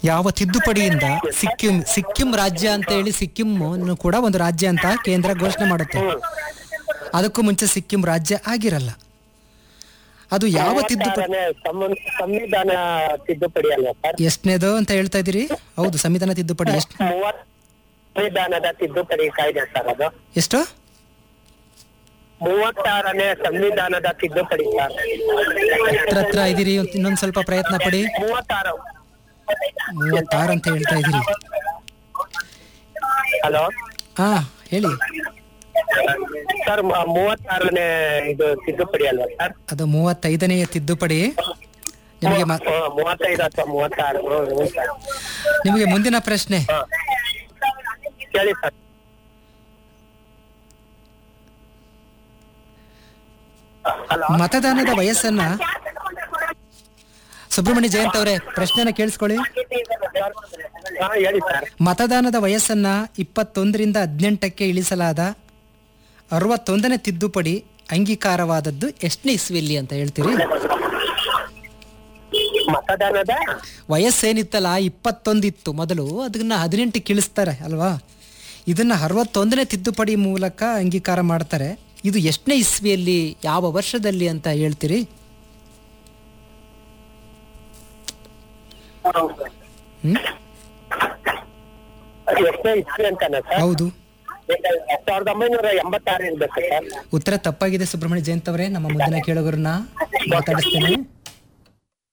ಯಾವ ತಿದ್ದುಪಡಿಯಿಂದ ಸಿಕ್ಕಿಂ ಸಿಕ್ಕಿಂ ರಾಜ್ಯ ಅಂತ ಹೇಳಿ ಸಿಕ್ಕಿಂ ಕೂಡ ಒಂದು ರಾಜ್ಯ ಅಂತ ಕೇಂದ್ರ ಘೋಷಣೆ ಮಾಡುತ್ತೆ ಅದಕ್ಕೂ ಮುಂಚೆ ಸಿಕ್ಕಿಂ ರಾಜ್ಯ ಆಗಿರಲ್ಲ ಅದು ಯಾವ ತಿದ್ದುಪಡಿ ಮೂವತ್ತಾರನೇ ಸಂವಿಧಾನ- ಸಂವಿಧಾನ ತಿದ್ದುಪಡಿ ಅಲ್ವಾ ಸರ್ ಎಷ್ಟನೇದು ಅಂತ ಹೇಳ್ತಾ ಇದ್ದೀರಿ ಹೌದು ಸಂವಿಧಾನ ತಿದ್ದುಪಡಿ ಎಷ್ಟು ಮೂವತ್ ಸಂವಿಧಾನದ ತಿದ್ದುಪಡಿ ಕಾಯ್ದೆ ಸರ್ ಅದು ಎಷ್ಟು ಮೂವತ್ತಾರನೇ ಸಂವಿಧಾನದ ತಿದ್ದುಪಡಿ ಸರ್ ಹತ್ರ ಹತ್ರ ಇದ್ದೀರಿ ಇನ್ನೊಂದು ಸ್ವಲ್ಪ ಪ್ರಯತ್ನ ಪಡಿ ಮೂವತ್ತಾರು ಮೂವತ್ತಾರು ಅಂತ ಹೇಳ್ತಾ ಇದ್ದೀರಿ ಹಲೋ ಹಾ ಹೇಳಿ ಸರ್ ಮ- ಮೂವತ್ತಾರನೇ ಇದು ತಿದ್ದುಪಡಿ ಅಲ್ವಾ ಸರ್ ಅದು ಮೂವತ್ತೈದನೆಯ ತಿದ್ದುಪಡಿ ನಿಮಗೆ ಮ- ಹ್ಮ್, ಮೂವತ್ತೈದು ಅಥವಾ ಮೂವತ್ತಾರು ಹ್ಮ್, ಹ್ಮ್ ಸರ್. ನಿಮಗೆ ಮುಂದಿನ ಪ್ರಶ್ನೆ ಹಾ. ಹೇಳಿ ಸರ್ ಹಲೋ ಮತದಾನದ ವಯಸ್ಸನ್ನ ಸುಬ್ರಹ್ಮಣ್ಯ ಜಯಂತ್ ಅವರೇ ಪ್ರಶ್ನೆನ ಕೇಳಿಸ್ಕೊಳ್ಳಿ ಹಾ ಹೇಳಿ ಸರ್ ಮತದಾನದ ವಯಸ್ಸನ್ನ ಇಪ್ಪತ್ತೊಂದರಿಂದ ಹದಿನೆಂಟಕ್ಕೆ ಇಳಿಸಲಾದ ಅರವತ್ತೊಂದನೇ ತಿದ್ದುಪಡಿ ಅಂಗೀಕಾರವಾದದ್ದು ಎಷ್ಟನೇ ಇಸ್ವಿಯಲ್ಲಿ ಅಂತ ಹೇಳ್ತೀರಿ ಮತದಾನದ ವಯಸ್ಸೇನಿತ್ತಲ್ಲ ಇಪ್ಪತ್ತೊಂದಿತ್ತು ಮೊದಲು ಅದನ್ನ ಹದಿನೆಂಟಕ್ಕೆ ಇಳಿಸ್ತಾರೆ ಅಲ್ವಾ ಇದನ್ನ ಅರವತ್ತೊಂದನೇ ತಿದ್ದುಪಡಿ ಮೂಲಕ ಅಂಗೀಕಾರ ಮಾಡ್ತಾರೆ ಇದು ಎಷ್ಟನೇ ಇಸ್ವಿಯಲ್ಲಿ ಯಾವ ವರ್ಷದಲ್ಲಿ ಅಂತ ಹೇಳ್ತೀರಿ ಹ್ಮ್ ಎಷ್ಟನೇ ಇಸ್ವಿ ಅಂತಾನ ಸರ್ ಹೌದು ಸಾವಿರದ ಒಂಬೈನೂರ ಎಂಬತ್ತಾರು ಇರ್ಬೇಕು ಸರ್ ಉತ್ತರ ತಪ್ಪಾಗಿದೆ ಸುಬ್ರಹ್ಮಣ್ಯ ಜಯಂತ್ ಅವರೇ ನಮ್ಮ ಮುಂದಿನ ಕೇಳುಗರನ್ನ ಮಾತಾಡಿಸ್ತೇನೆ